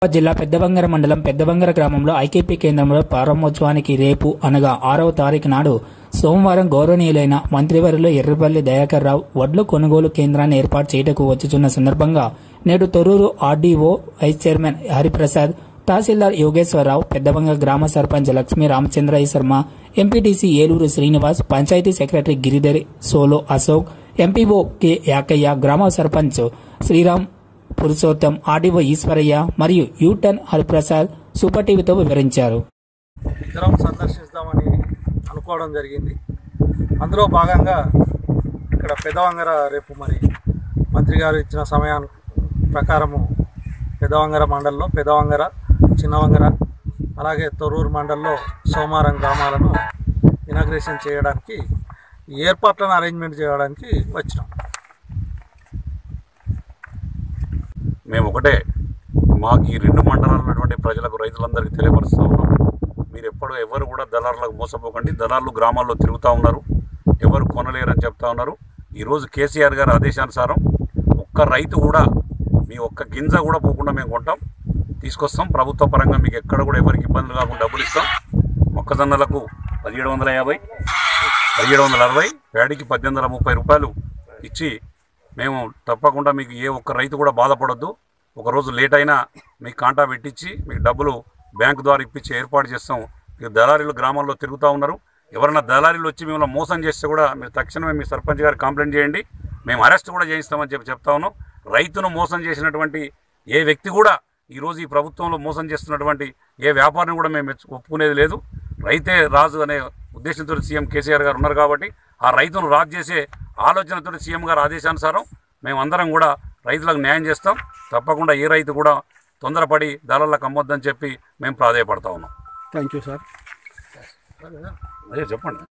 జిల్లా పెద్దబంగర మండలం పెద్దబంగర గ్రామంలో ఐకేపీ కేంద్రంలో ప్రారంభోత్సవానికి రేపు అనగా ఆరవ తారీఖు నాడు సోమవారం గౌరవనీయులైన మంత్రివర్యులు ఎర్రపల్లి దయాకర్ రావు వడ్లు కొనుగోలు కేంద్రాన్ని ఏర్పాటు చేయటకు వచ్చుచున్న సందర్భంగా నేడు Thorrur RDO vice chairman Hariprasad తహసీల్దార్ యోగేశ్వరరావు పెద్దబంగ గ్రామ సర్పంచ్ లక్ష్మీ రామచంద్రయ్య శర్మ ఎంపీటీసీ ఏలూరు శ్రీనివాస్ పంచాయతీ సెక్రటరీ గిరిధర్ సోలో అశోక్ ఎంపీఓ కె యాకయ్య గ్రామ సర్పంచ్ శ్రీరామ్ పురుషోత్తం ఆర్డీఓ ఈశ్వరయ్య మరియు యూటన్ హరిప్రసాద్ సూపర్ టీవీతో వివరించారు ఇద్దరం సందర్శిస్తామని అనుకోవడం జరిగింది అందులో భాగంగా ఇక్కడ పెదవంగర రేపు మరి మంత్రి గారు ఇచ్చిన సమయాన్ని ప్రకారము పెదవంగర మండలంలో పెదవంగర చిన్నవంగర అలాగే తొర్రూరు మండలంలో సోమారం గ్రామాలను ఇనాగ్రేషన్ చేయడానికి ఈ ఏర్పాట్లను అరేంజ్మెంట్ చేయడానికి వచ్చినాం మేము ఒకటే మాకు ఈ రెండు మండలాలు ఉన్నటువంటి ప్రజలకు రైతులందరికీ తెలియపరుస్తూ ఉన్నాం మీరు ఎప్పుడు ఎవరు కూడా దళారులకు మోసపోకండి దళారులు గ్రామాల్లో తిరుగుతూ ఉన్నారు ఎవరు కొనలేరని చెప్తా ఉన్నారు ఈరోజు కేసీఆర్ గారి ఆదేశానుసారం ఒక్క రైతు కూడా మీ ఒక్క గింజ కూడా పోకుండా మేము కొంటాం తీసుకొస్తాం ప్రభుత్వ పరంగా మీకు ఎక్కడ కూడా ఎవరికి ఇబ్బందులు కాకుండా డబ్బులు ఇస్తాం మొక్కజొన్నలకు పదిహేడు వందల యాభై పదిహేడు వందల అరవై ప్యాడీకి పద్దెనిమిది వందల ముప్పై రూపాయలు ఇచ్చి మేము తప్పకుండా మీకు ఏ ఒక్క రైతు కూడా బాధపడొద్దు ఒకరోజు లేట్ అయినా మీకు కాంటా పెట్టించి మీకు డబ్బులు బ్యాంకు ద్వారా ఇప్పించి ఏర్పాటు చేస్తాం మీరు దళారీలు గ్రామాల్లో తిరుగుతూ ఉన్నారు ఎవరైనా దళారీలు వచ్చి మిమ్మల్ని మోసం చేస్తే కూడా మీరు తక్షణమే మీ సర్పంచ్ గారు కంప్లైంట్ చేయండి మేము అరెస్ట్ కూడా చేయిస్తామని చెప్పి చెప్తా ఉన్నాం రైతును మోసం చేసినటువంటి ఏ వ్యక్తి కూడా ఈరోజు ఈ ప్రభుత్వంలో మోసం చేస్తున్నటువంటి ఏ వ్యాపారం కూడా మేము మెచ్చు- ఒప్పుకునేది లేదు రైతే రాజు అనే ఉద్దేశంతో సీఎం కేసీఆర్ గారు ఉన్నారు కాబట్టి ఆ రైతును రాజు చేసే ఆలోచనతో సీఎం గారి ఆదేశానుసారం మేము అందరం కూడా రైతులకు న్యాయం చేస్తాం తప్పకుండా ఏ రైతు కూడా తొందరపడి దళాలకు అమ్మొద్దని చెప్పి మేము ప్రాధాయపడతా ఉన్నాం థ్యాంక్ యూ సార్ అదే చెప్పండి